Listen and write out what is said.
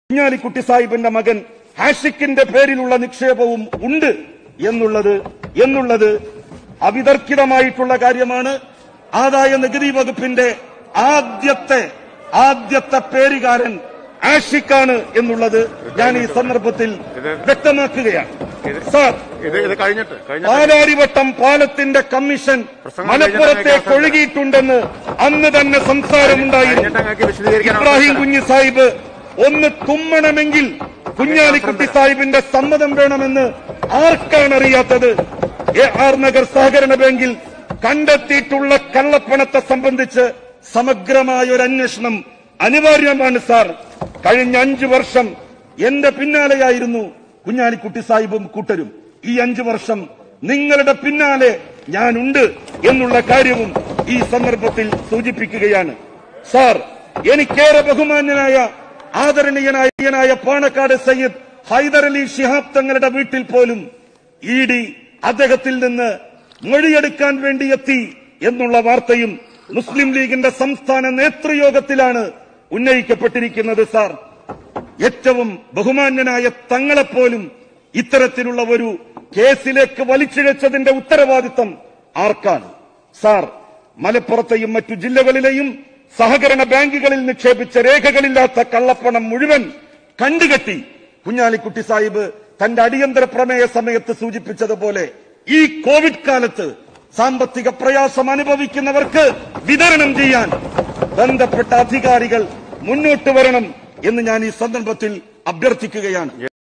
കുഞ്ഞാലിക്കുട്ടി സാഹിബിന്റെ മകൻ ഹാഷിക്കിന്റെ പേരിലുള്ള നിക്ഷേപവും ഉണ്ട് എന്നുള്ളത് എന്നുള്ളത് അവിതർക്കിതമായിട്ടുള്ള കാര്യമാണ് ആദായ നികുതി വകുപ്പിന്റെ ആദ്യത്തെ ആദ്യത്തെ പേരുകാരൻ ആഷിക്കാണ് എന്നുള്ളത് ഞാൻ ഈ സന്ദർഭത്തിൽ വ്യക്തമാക്കുകയാണ് സാർ ഇത് ഇത് കഴിഞ്ഞിട്ട് കഴിഞ്ഞിട്ട് പാലാരിവട്ടം പാലത്തിന്റെ കമ്മീഷൻ പ്രസംഗം മലപ്പുറത്തേക്ക് കഴിഞ്ഞിട്ട് ഒഴുകിയിട്ടുണ്ടെന്ന് അന്ന് തന്നെ സംസാരമുണ്ടായിരുന്നു കഴിഞ്ഞിട്ട് അങ്ങേക്ക് വിശദീകരിക്കാൻ ഇബ്രാഹിം കുഞ്ഞ് സാഹിബ് ഒന്ന് തുമ്മണമെങ്കിൽ കുഞ്ഞാലിക്കുട്ടി സാഹിബിന്റെ സമ്മതം വേണമെന്ന് ആർക്കാണ് അറിയാത്തത് എ ആർ നഗർ സഹകരണ ബാങ്കിൽ കണ്ടെത്തിയിട്ടുള്ള കള്ളപ്പണത്തെ സംബന്ധിച്ച് സമഗ്രമായ ഒരു അന്വേഷണം അനിവാര്യമാണ് സാർ കഴിഞ്ഞ അഞ്ചു വർഷം എന്റെ പിന്നാലെയായിരുന്നു കുഞ്ഞാലിക്കുട്ടി സാഹിബും കൂട്ടരും ഈ അഞ്ചു വർഷം നിങ്ങളുടെ പിന്നാലെ ഞാനുണ്ട് എന്നുള്ള കാര്യവും ഈ സന്ദർഭത്തിൽ സൂചിപ്പിക്കുകയാണ് സാർ എനിക്കേറെ ബഹുമാന്യനായ ആദരണീയനായ പാണക്കാട് സയ്യിദ് ഹൈദരലി ശിഹാബ് തങ്ങളുടെ വീട്ടിൽ പോലും ഇ ഡി അദ്ദേഹത്തിൽ നിന്ന് മൊഴിയെടുക്കാൻ വേണ്ടി എത്തി എന്നുള്ള വാർത്തയും മുസ്ലിം ലീഗിന്റെ സംസ്ഥാന നേതൃയോഗത്തിലാണ് ഉന്നയിക്കപ്പെട്ടിരിക്കുന്നത് സാർ ഏറ്റവും ബഹുമാന്യനായ തങ്ങളെപ്പോലും ഇത്തരത്തിലുള്ള ഒരു കേസിലേക്ക് വലിച്ചിഴച്ചതിന്റെ ഉത്തരവാദിത്തം ആർക്കാണ് സാർ മലപ്പുറത്തെയും മറ്റു ജില്ലകളിലെയും സഹകരണ ബാങ്കുകളിൽ നിക്ഷേപിച്ച രേഖകളില്ലാത്ത കള്ളപ്പണം മുഴുവൻ കണ്ടുകെട്ടി കുഞ്ഞാലിക്കുട്ടി സാഹിബ് തന്റെ അടിയന്തര പ്രമേയ സമയത്ത് സൂചിപ്പിച്ചതുപോലെ ഈ കോവിഡ് കാലത്ത് സാമ്പത്തിക പ്രയാസം അനുഭവിക്കുന്നവർക്ക് വിതരണം ചെയ്യാൻ ബന്ധപ്പെട്ട അധികാരികൾ മുന്നോട്ട് വരണം എന്ന് ഞാൻ ഈ സന്ദർഭത്തിൽ അഭ്യർത്ഥിക്കുകയാണ്